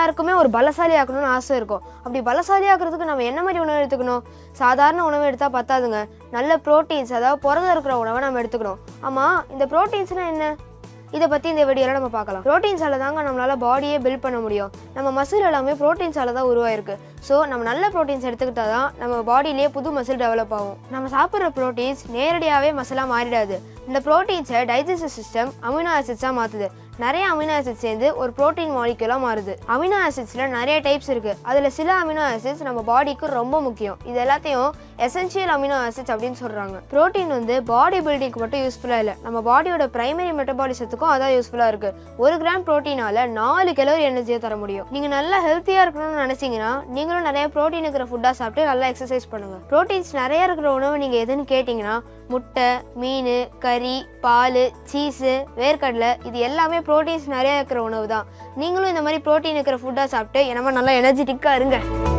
எல்லாருக்குமே ஒரு பலசாலி ஆக்கணும்னு ஆசை இருக்கும் அப்படி பலசாலி ஆக்குறதுக்கு நம்ம என்ன மாதிரி உணவு எடுத்துக்கணும் சாதாரண உணவு எடுத்தால் பத்தாதுங்க நல்ல ப்ரோட்டீன்ஸ் அதாவது புரதம் இருக்கிற உணவை நம்ம எடுத்துக்கணும் ஆமாம் இந்த ப்ரோட்டீன்ஸ்னால் என்ன இதை பற்றி இந்த வீடியோவில் நம்ம பார்க்கலாம் ப்ரோட்டீன்ஸால தாங்க நம்மளால் பாடியே பில்ட் பண்ண முடியும் நம்ம மசில் எல்லாமே ப்ரோட்டீன்ஸால தான் உருவாயிருக்கு ஸோ நம்ம நல்ல ப்ரோட்டீன்ஸ் எடுத்துக்கிட்டா தான் நம்ம பாடியிலேயே புது மசில் டெவலப் ஆகும் நம்ம சாப்பிட்ற ப்ரோட்டீன்ஸ் நேரடியாகவே மசிலாக மாறிடாது இந்த ப்ரோட்டீன்ஸை டைஜஸ்டிவ் சிஸ்டம் அமினோ ஆசிட்ஸாக மாற்றுது நிறைய அமினோ ஆசிட்ஸ் சேர்ந்து ஒரு ப்ரோட்டீன் மாலிக்யூலாக மாறுது அமினோ ஆசிட்ஸில் நிறைய டைப்ஸ் இருக்குது அதில் சில அமினோ ஆசிட்ஸ் நம்ம பாடிக்கு ரொம்ப முக்கியம் இது எல்லாத்தையும் எசென்ஷியல் அமினோ ஆசிட்ஸ் அப்படின்னு சொல்கிறாங்க ப்ரோட்டீன் வந்து பாடி பில்டிங்க்கு மட்டும் யூஸ்ஃபுல்லாக இல்லை நம்ம பாடியோட பிரைமரி மெட்டபாலிசத்துக்கும் அதான் யூஸ்ஃபுல்லாக இருக்குது ஒரு கிராம் ப்ரோட்டீனால நாலு கிலோரி எனர்ஜியை தர முடியும் நீங்கள் நல்லா ஹெல்த்தியாக இருக்கணும்னு நினச்சிங்கன்னா நீங்களும் நிறைய ப்ரோட்டீன் இருக்கிற ஃபுட்டாக சாப்பிட்டு நல்லா எக்ஸசைஸ் பண்ணுங்கள் ப்ரோட்டீன்ஸ் நிறைய இருக்கிற உணவு நீங்கள் எதுன்னு கேட்டிங்கன்னா முட்டை மீன் கறி பால் சீஸு வேர்க்கடலை இது எல்லாமே ப்ரோட்டீன்ஸ் நிறைய இருக்கிற உணவு தான் நீங்களும் இந்த மாதிரி ப்ரோட்டீன் இருக்கிற ஃபுட்டாக சாப்பிட்டு என்னமா நல்லா எனர்ஜெட்டிக்காக இருங்க